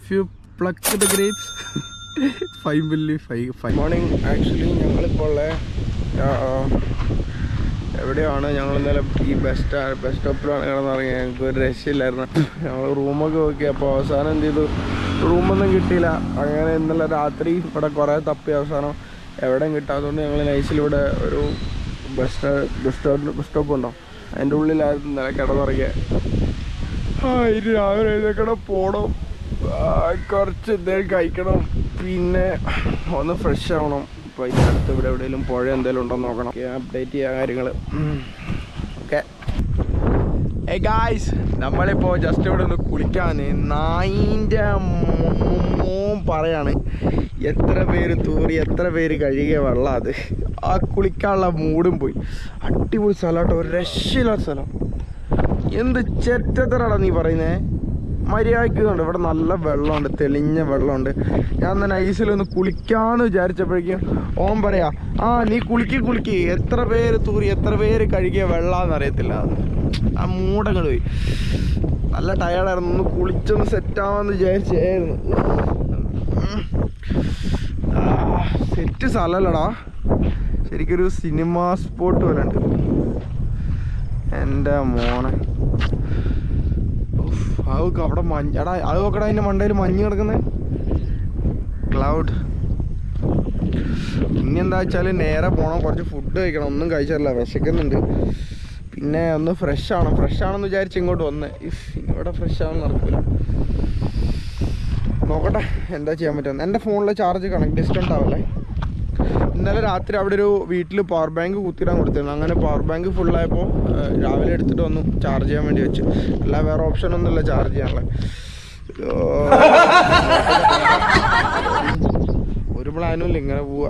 U pluck the grapes fine ബില്ലി five five morning actually ഞങ്ങളിപ്പോൾ ഉള്ള ആ, ആ, എവിടെയാണ് ഞങ്ങൾ ഇന്നലെ ഈ ബസ് സ്റ്റാ ബസ് സ്റ്റോപ്പിലാണ് കിടന്നിറങ്ങിയത് ഞങ്ങൾക്ക് ഒരു രക്ഷയില്ലായിരുന്നു ഞങ്ങൾ റൂമൊക്കെ നോക്കി അപ്പോൾ അവസാനം എന്ത് ചെയ്തു റൂമൊന്നും കിട്ടിയില്ല അങ്ങനെ ഇന്നലെ രാത്രി ഇവിടെ കുറേ തപ്പി അവസാനം എവിടെയും കിട്ടാത്തതുകൊണ്ട് ഞങ്ങൾ നൈസിലിവിടെ ഒരു ബസ് സ്റ്റാ ബസ് സ്റ്റോപ്പ് ബസ് സ്റ്റോപ്പ് ഉണ്ടോ അതിൻ്റെ ഉള്ളിലായിരുന്നു ഇന്നലെ കിടന്നിറങ്ങിയത് ആ ഇനി രാവിലെ എഴുന്നേക്കണം പോണം ആ, കുറച്ച് എന്തെങ്കിലും കഴിക്കണം പിന്നെ ഒന്ന് ഫ്രഷ് ആവണം അപ്പോൾ ഇതിൻ്റെ അടുത്ത് ഇവിടെ എവിടെയെങ്കിലും പുഴ എന്തെങ്കിലും ഉണ്ടോ എന്ന് നോക്കണം അപ്ഡേറ്റ് ചെയ്യാൻ കാര്യങ്ങൾ ഓക്കെ ഏ ഗായ്സ് നമ്മളിപ്പോൾ ജസ്റ്റ് ഇവിടെ ഒന്ന് കുളിക്കാൻ നായിൻ്റെ മോൻ പറയാണ് എത്ര പേര് തൂറി എത്ര പേര് കഴുകിയ വെള്ളം അത് ആ കുളിക്കാനുള്ള മൂടും പോയി അടിപൊളി സ്ഥലമാട്ടോ ഒരു രക്ഷയില്ലാത്ത സ്ഥലം എന്ത് ചെറ്റത്തരാടാ നീ പറയുന്നേ മര്യാദയ്ക്ക് ഇതുണ്ട് ഇവിടെ നല്ല വെള്ളമുണ്ട് തെളിഞ്ഞ വെള്ളമുണ്ട് ഞാൻ തന്നെ ഐസിലൊന്ന് കുളിക്കാന്ന് വിചാരിച്ചപ്പോഴേക്കും ഓൻ പറയാ ആ നീ കുളിക്ക് കുളിക്ക് എത്ര പേര് തൂറി എത്ര പേര് കഴുകിയ വെള്ളാന്ന് അറിയത്തില്ല ആ മൂടങ്ങൾ പോയി നല്ല ടയർഡായിരുന്നു ഒന്ന് കുളിച്ചൊന്ന് സെറ്റാവാന്ന് വിചാരിച്ചായിരുന്നു സെറ്റ് സ്ഥലമല്ലടാ ശരിക്കൊരു സിനിമ സ്പോട്ട് പോലെ ഉണ്ട് എൻ്റെ മോനെ ഉഫ്, അത് നോക്ക് അവിടെ മഞ്ഞ് എടാ അത് നോക്കടാ അതിൻ്റെ മണ്ടയിൽ മഞ്ഞ് കിടക്കുന്നത് ക്ലൗഡ് ഇനി എന്താ വെച്ചാൽ നേരെ പോകണം കുറച്ച് ഫുഡ് കഴിക്കണം ഒന്നും കഴിച്ചില്ല വിശക്കുന്നുണ്ട് പിന്നെ ഒന്ന് ഫ്രഷ് ആവണം ഫ്രഷ് ആണെന്ന് വിചാരിച്ച് ഇങ്ങോട്ട് വന്ന് ഇഫ് ഇനി ഇവിടെ ഫ്രഷ് ആവാൻ നടക്കില്ല നോക്കട്ടെ എന്താ ചെയ്യാൻ പറ്റുന്നത് എൻ്റെ ഫോണിലെ ചാർജ് കണക്ട് ഡിസ്റ്റൻ്റ് ആവല്ലേ ഇന്നലെ രാത്രി അവിടെ ഒരു വീട്ടിൽ പവർ ബാങ്ക് കുത്തിയിടാൻ കൊടുത്തിരുന്നു അങ്ങനെ പവർ ബാങ്ക് ഫുള്ളായപ്പോൾ രാവിലെ എടുത്തിട്ട് വന്നു ചാർജ് ചെയ്യാൻ വേണ്ടി വെച്ചു അല്ല വേറെ ഓപ്ഷൻ ഒന്നുമില്ല ചാർജ് ചെയ്യാനുള്ള ഒരു പ്ലാനും ഇല്ല ഇങ്ങനെ പോവാ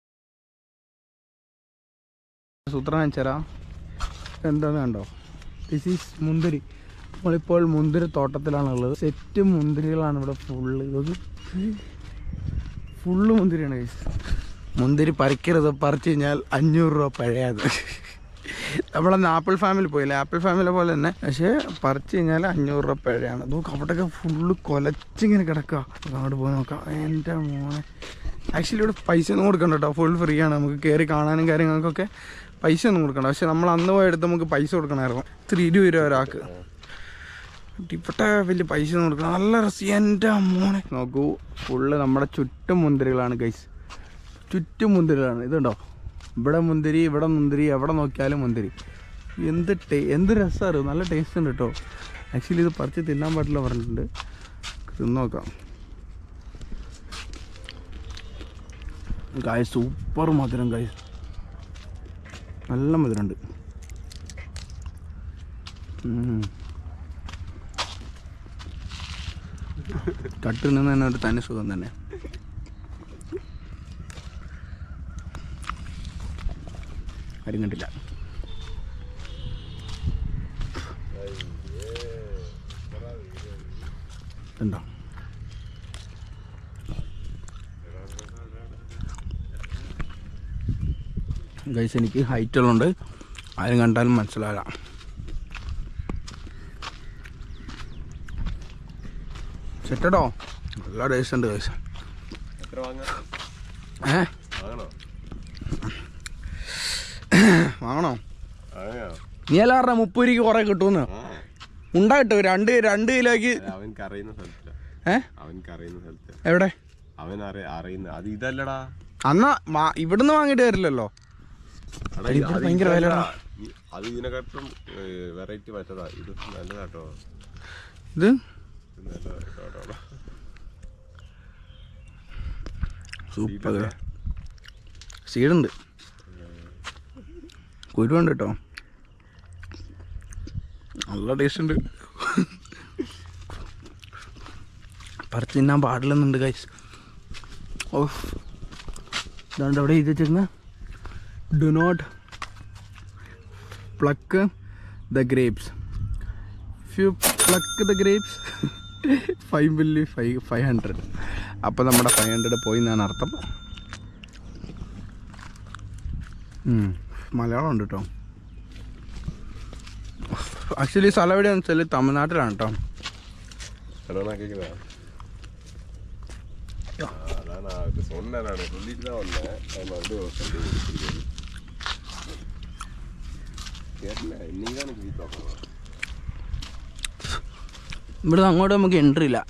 സൂത്രം വെച്ചരാ എന്താന്ന് കണ്ടോ ദിസ് ഈസ് മുന്തിരി നമ്മളിപ്പോൾ മുന്തിരി തോട്ടത്തിലാണുള്ളത് സെറ്റ് മുന്തിരികളാണ് ഇവിടെ ഫുള്ള് ഇത് ഫുള്ള് മുന്തിരിയാണ് guys. മുന്തിരി പറിക്കരുത് പറിച്ചു കഴിഞ്ഞാൽ അഞ്ഞൂറ് രൂപ പഴയത് നമ്മളന്ന് ആപ്പിൾ ഫാമിൽ പോയില്ലേ ആപ്പിൾ ഫാമിലെ പോലെ തന്നെ പക്ഷേ പറിച്ചു കഴിഞ്ഞാൽ അഞ്ഞൂറ് രൂപ പഴയാണ് നോക്ക് അവിടെയൊക്കെ ഫുള്ള് കൊലച്ചിങ്ങനെ കിടക്കുക അങ്ങോട്ട് പോയി നോക്കാം എൻ്റെ മോനെ ആക്ച്വലി ഇവിടെ പൈസ ഒന്നും കൊടുക്കണ്ട കേട്ടോ ഫുൾ ഫ്രീ ആണ് നമുക്ക് കയറി കാണാനും കാര്യങ്ങൾക്കൊക്കെ പൈസ ഒന്നും കൊടുക്കണ്ട പക്ഷെ നമ്മൾ അന്ന് പോയെടുത്ത് നമുക്ക് പൈസ കൊടുക്കണമായിരുന്നു ഇത്തിരി ഇരുപത് രൂപ ഒരാൾക്ക് ഇവിടെ വലിയ പൈസ ഒന്നും കൊടുക്കണം നല്ല രസം എൻ്റെ മോനെ നോക്കൂ ഫുള്ള് നമ്മുടെ ചുറ്റും മുന്തിരികളാണ് ഗൈസ് ചുറ്റും മുന്തിരികളാണ് ഇതുണ്ടോ ഇവിടെ മുന്തിരി ഇവിടെ മുന്തിരി എവിടെ നോക്കിയാലും മുന്തിരി എന്ത് ടേ എന്ത് രസമാണ് നല്ല ടേസ്റ്റ് ഉണ്ട് കേട്ടോ ആക്ച്വലി ഇത് പറിച്ച് തിന്നാൻ പാടില്ല പറഞ്ഞിട്ടുണ്ട് തിന്ന് നോക്കാം ഗായ സൂപ്പർ മധുരം ഗായ നല്ല മധുരമുണ്ട് ഉം. കട്ടിൽ നിന്ന് തന്നെ ഒരു തനി സുഖം തന്നെ ആരും കണ്ടില്ല ഉണ്ടോ ഗൈസ് എനിക്ക് ഹൈറ്റുകളുണ്ട് ആരും കണ്ടാലും മനസ്സിലാകാം സെറ്റടോ നല്ല ടേസ്റ്റ് ഉണ്ട് ഗൈസ് എത്ര വാങ്ങാം ഏ വാങ്ങണോ വാങ്ങണോ വാങ്ങാ നീ അല്ല പറഞ്ഞ മുപ്പത് രൂപയ്ക്ക് കുറെ കിട്ടുമെന്ന് ആ ഉണ്ടാ കിട്ടും രണ്ട് രണ്ട് കിലോയ്ക്ക് അത് അവൻക്ക് അറിയുന്ന സ്ഥലത്തില്ല ഏ അവൻക്ക് അറിയുന്ന സ്ഥലത്ത് എവിടെ അവൻ അറിയ അറിയുന്ന അത് ഇതല്ലടാ അന്നാ വാ- ഇവിടുന്ന് വാങ്ങിയിട്ട് വരില്ലല്ലോ എടാ, ഇത് ഇത് അത് ഭയങ്കര ഇതല്ലടാ. വിലടാ. ഈ- അത് ഇതിനെക്കാട്ടും വെറൈറ്റി മറ്റതാ ഇത് നല്ലതാട്ടോ ഇത് ഇത് നല്ലതാട്ടോ സൂപ്പർ സീഡുണ്ട് കുരുണ്ട് കേട്ടോ നല്ല ടേസ്റ്റ് ഉണ്ട് പറിച്ച് തിന്നാൻ പാടില്ലെന്നുണ്ട് ഗൈസ് ഓഫ് ഇതാണ്ട് അവിടെ എഴുതി വെച്ചിരുന്ന do not pluck the grapes if you pluck the grapes fine ബില്ലി ഫൈവ് ഫൈവ് ഹൺഡ്രഡ് അപ്പോൾ നമ്മുടെ ഫൈവ് ഹൺഡ്രഡ് പോയി എന്നാണ് അർത്ഥം ഉം. മലയാളം ഉണ്ട് കേട്ടോ ആക്ച്വലി സ്ഥലം എവിടെയാണെന്ന് വെച്ചാൽ തമിഴ്നാട്ടിലാണ് കേട്ടോ എടാ കേൾക്കുന്നതാ அதான் நான் இது சொன்னேன் நான் சொல்லிட்டு தான் வந்தேன் அது மறுபடியும் சொல்லி கொடுத்துருக்கேன் கேட்டல இன்னைக்கு தான் எனக்கு வீட் பார்க்கணும் ഇവിടുന്ന് അങ്ങോട്ട് നമുക്ക് എൻട്രി ഇല്ല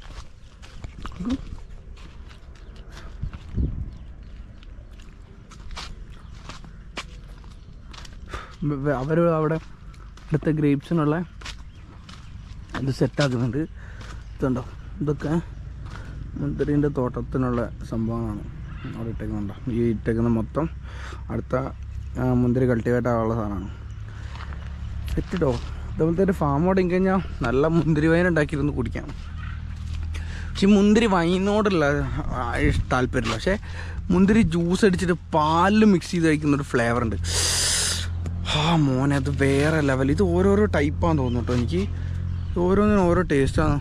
അവർ അവിടെ അടുത്ത ഗ്രേപ്സിനുള്ള ഇത് സെറ്റാക്കുന്നുണ്ട് ഇതുണ്ടോ ഇതൊക്കെ മുന്തിരിൻ്റെ തോട്ടത്തിനുള്ള സംഭവങ്ങളാണ് അവിടെ ഇട്ടേക്കുന്നുണ്ടോ ഈ ഇട്ടേക്കുന്ന മൊത്തം അടുത്ത ആ, മുന്തിരി കൾട്ടിവേറ്റ് ആവാനുള്ള സാധനമാണ് സെറ്റിട്ടോ ഇതുപോലത്തെ ഒരു ഫാം തുടങ്ങി കഴിഞ്ഞാൽ നല്ല മുന്തിരി വൈൻ ഉണ്ടാക്കിയിരുന്ന് കുടിക്കാം പക്ഷെ ഈ മുന്തിരി വൈനോടുള്ള ആ, ഇഷ്- താല്പര്യമില്ല പക്ഷേ മുന്തിരി ജ്യൂസ് അടിച്ചിട്ട് പാലിൽ മിക്സ് ചെയ്ത് കഴിക്കുന്ന ഒരു ഫ്ലേവർ ഉണ്ട് ആ മോനെ അത് വേറെ ലെവൽ ഇത് ഓരോരോ ടൈപ്പാന്ന് തോന്നുന്നു കേട്ടോ എനിക്ക് ഇത് ഓരോന്നിനും ഓരോ ടേസ്റ്റാണ്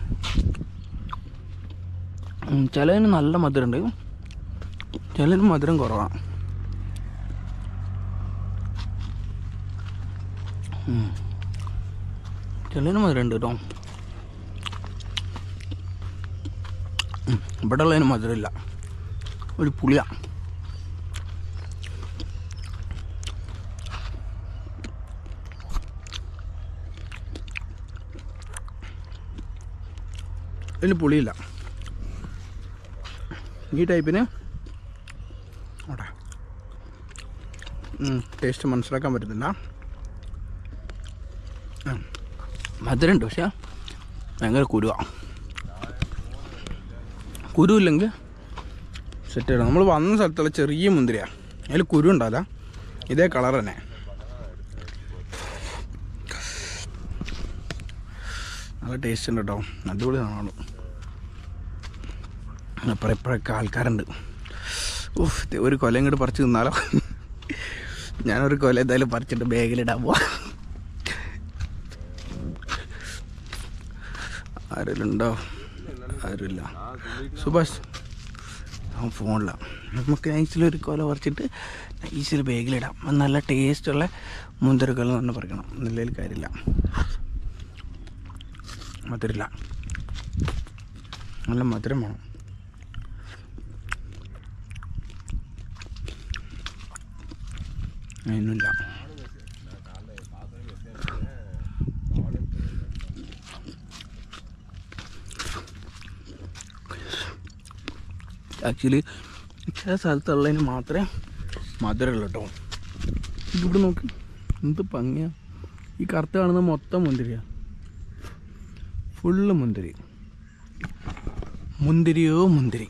ചിലതിന് നല്ല മധുരമുണ്ട് ചിലതിന് മധുരം കുറവാണ് ചിലതിന് മധുരമുണ്ട് കേട്ടോ ഉം, ഇവിടെ ഉള്ളതിന് മധുരമില്ല ഒരു പുളിയാ ഇതിന് പുളിയില്ല ഈ ടൈപ്പിന് അവിടെ ടേസ്റ്റ് മനസ്സിലാക്കാൻ പറ്റുന്നില്ല ഉം. മധുരമുണ്ട് പക്ഷേ ഭയങ്കര കുരുവാ കുരു ഇല്ലെങ്കിൽ സെറ്റ് ചെയ്യണം നമ്മൾ വന്ന സ്ഥലത്തുള്ള ചെറിയ മുന്തിരിയാണ് അതിൽ കുരു ഉണ്ടാവില്ല ഇതേ കളർ തന്നെ നല്ല ടേസ്റ്റ് ഉണ്ട് കേട്ടോ അടിപൊളി സാധനമാണ് അപ്പുറം ഇപ്പോഴൊക്കെ ആൾക്കാരുണ്ട് ഉഫ് ദേ ഒരു കൊല ഇങ്ങോട്ട് പറിച്ച് തിന്നാലോ ഞാനൊരു കൊല എന്തായാലും പറിച്ചിട്ട് ബാഗിലിടാൻ പോവാ ആരെങ്കിലും ഉണ്ടോ ആരുമില്ല സുഭാഷ് അവൻ ഫോണിലാണ് നമുക്ക് നൈസിലൊരു കൊല പറിച്ചിട്ട് നൈസിൽ ബാഗിലിടാം അത് നല്ല ടേസ്റ്റുള്ള മുന്തിരിക്കൊല എന്ന് തന്നെ പറിക്കണം നല്ലതിൽ കാര്യമില്ല മധുരമില്ല നല്ല മധുരം വേണം അതിനില്ല ആക്ച്വലി ചില സ്ഥലത്തുള്ളതിന് മാത്രമേ മധുരമുള്ളൂ കേട്ടോ ഇതിവിടെ നോക്ക് എന്ത് ഭംഗിയാ ഈ കറുത്ത കാണുന്ന മൊത്തം മുന്തിരിയാ ഫുള്ള് മുന്തിരി മുന്തിരിയോ മുന്തിരി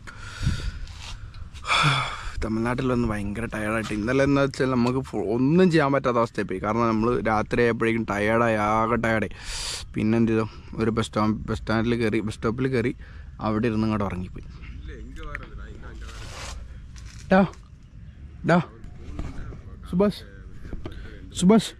തമിഴ്നാട്ടിൽ വന്ന് ഭയങ്കര ടയർഡായിട്ട് ഇന്നലെ എന്താ വെച്ചാൽ നമുക്ക് ഫു- ഒന്നും ചെയ്യാൻ പറ്റാത്ത അവസ്ഥയായി പോയി കാരണം നമ്മൾ രാത്രി ആയപ്പോഴേക്കും ടയേർഡായി ആകെ ടയേർഡായി പിന്നെ എന്ത് ചെയ്തു ഒരു ബസ് സ്റ്റോപ്പ് ബസ് സ്റ്റാൻഡിൽ കയറി ബസ് സ്റ്റോപ്പിൽ കയറി അവിടെ ഇരുന്ന് ഇങ്ങോട്ട് ഉറങ്ങിപ്പോയി ഡാ ഡാ സുഭാഷ് സുഭാഷ്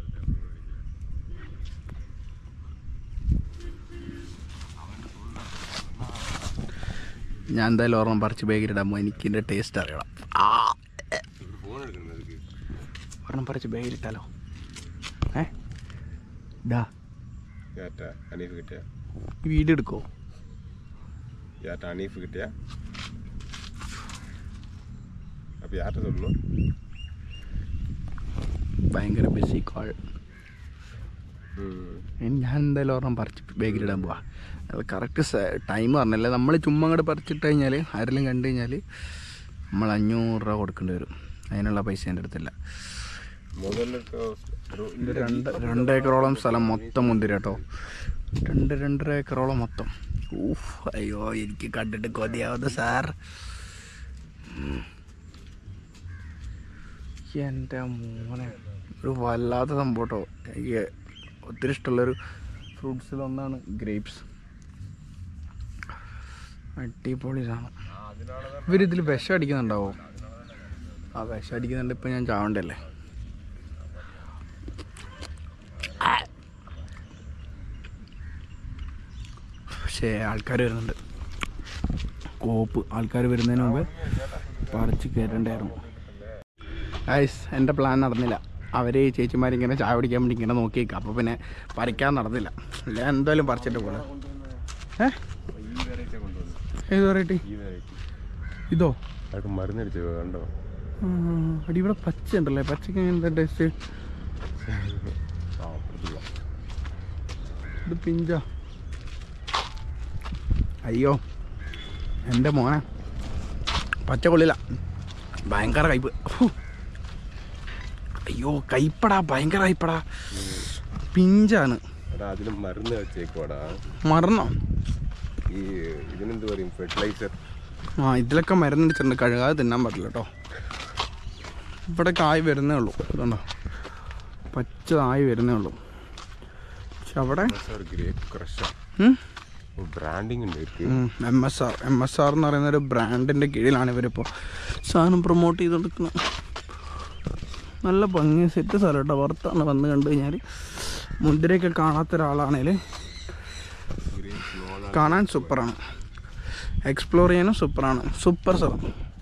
ഞാൻ എന്തായാലും ഓർമ്മ പറിച്ച് ബാഗിലിടാൻ പോകും എനിക്ക് ഇതിൻ്റെ ടേസ്റ്റ് അറിയണം ആ ഫോൺ എടുക്കുന്നதுக்கு ഒരെണ്ണം പറിച്ച് ബാഗിലിട്ടാലോ ഏ ഡാ யார்கிட்ட அனீஃப் கிட்டயா ഈ വീഡിയോ എടുക്കോ யார்கிட்ட அனீஃப் கிட்டயா அப்போ யார்கிட்ட சொல்லணும் ഭയങ്കര ബിസി കോൾ ம் ഞാൻ എന്തായാലും ഒരെണ്ണം പറിച്ച് ബാഗിലിടാൻ പോവാ അത് കറക്റ്റ് ടൈം പറഞ്ഞല്ലേ നമ്മൾ ചുമ്മാ അങ്ങോട്ട് പറിച്ചിട്ട് കഴിഞ്ഞാൽ ആരെങ്കിലും കണ്ടു കഴിഞ്ഞാൽ നമ്മൾ അഞ്ഞൂറ് രൂപ കൊടുക്കേണ്ടി വരും അതിനുള്ള പൈസ എൻ്റെ അടുത്തില്ല முதல்ல இருக்க ஒரு- ഇത് രണ്ട് രണ്ട് ഏക്കറോളം സ്ഥലം മൊത്തം മുന്തിരി കേട്ടോ രണ്ട് രണ്ടര ഏക്കറോളം മൊത്തം ഊഫ് അയ്യോ എനിക്ക് കണ്ടിട്ട് കൊതിയാവുന്നു സാർ ഉം. എൻ്റെ മോനെ ഒരു വല്ലാത്ത സംഭവം കേട്ടോ എനിക്ക് ഒത്തിരി ഇഷ്ടമുള്ളൊരു ഫ്രൂട്ട്സിലൊന്നാണ് ഗ്രേപ്സ് അടിപൊളി സാധനം ഇവരിതിൽ വിഷം അടിക്കുന്നുണ്ടാവോ ആ വിഷം അടിക്കുന്നുണ്ട് ഇപ്പം ഞാൻ ചാവണ്ടല്ലേ പക്ഷേ ആൾക്കാർ വരുന്നുണ്ട് കോപ്പ് ആൾക്കാർ വരുന്നതിന് മുമ്പ് പറിച്ച് കയറ്റണ്ടായിരുന്നു ഐസ് എൻ്റെ പ്ലാൻ നടന്നില്ല അവർ ചേച്ചിമാരിങ്ങനെ ചായ പിടിക്കാൻ വേണ്ടി ഇങ്ങനെ നോക്കി നിൽക്കുക അപ്പോൾ പിന്നെ പറിക്കാൻ നടന്നില്ല ഞാൻ എന്തായാലും പറിച്ചിട്ട് പോലെ ഏ വെറൈറ്റി കൊണ്ടുവന്നു ഏത് വെറൈറ്റി ഈ വെറൈറ്റി ഇതോ അതൊക്കെ മരുന്നടിച്ചു കണ്ടോ ആ, അടി ഇവിടെ പച്ച ഉണ്ടല്ലേ പച്ചക്ക് എന്താ ടേസ്റ്റ് ആ അപ്പുറത്തുള്ള ഇത് പിഞ്ച അയ്യോ എൻ്റെ മോനെ പച്ച കൊള്ളില്ല ഭയങ്കര കയ്പ് ഫു. അയ്യോ കയ്പടാ ഭയങ്കര കയ്പടാ പിഞ്ചാണ് എടാ അതിലും മരുന്ന് വെച്ചേക്കോടാ മറന്നോ ഈ ഇതിനെന്ത് പറയും ഫെർട്ടിലൈസർ ആ ഇതിലൊക്കെ മരുന്നടിച്ചിട്ടുണ്ട് കഴുകാതെ തിന്നാൻ പറ്റില്ല കേട്ടോ ഇവിടെ കായ് വരുന്നേ ഉള്ളൂ ഇതുണ്ടോ പച്ചതായി വരുന്നേ ഉള്ളൂ പക്ഷെ അവിടെ ഗ്രേപ്പ് ക്രഷർ ഉം? ബ്രാൻഡിങ് ഉണ്ട് ഇവർക്ക് M S R M S R എന്ന് പറയുന്ന ഒരു ബ്രാൻഡിൻ്റെ കീഴിലാണ് ഇവരിപ്പോൾ സാധനം പ്രൊമോട്ട് ചെയ്ത് കൊടുക്കുന്നത് നല്ല ഭംഗി സെറ്റ് സ്ഥലം കേട്ടോ പുറത്താണ് വന്ന് കണ്ടു കഴിഞ്ഞാൽ മുദ്രയൊക്കെ കാണാത്ത ഒരാളാണേൽ കാണാൻ സൂപ്പറാണ് എക്സ്പ്ലോർ ചെയ്യാനും സൂപ്പറാണ് സൂപ്പർ സ്ഥലം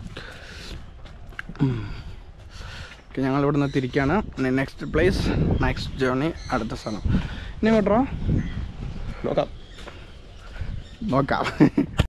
ഓക്കെ ഞങ്ങൾ ഇവിടെ നിന്ന് തിരിക്കുകയാണ് നെക്സ്റ്റ് പ്ലേസ് നെക്സ്റ്റ് ജേർണി അടുത്ത സ്ഥലം ഇനി കേട്ടോ നോക്കാം നോക്കാം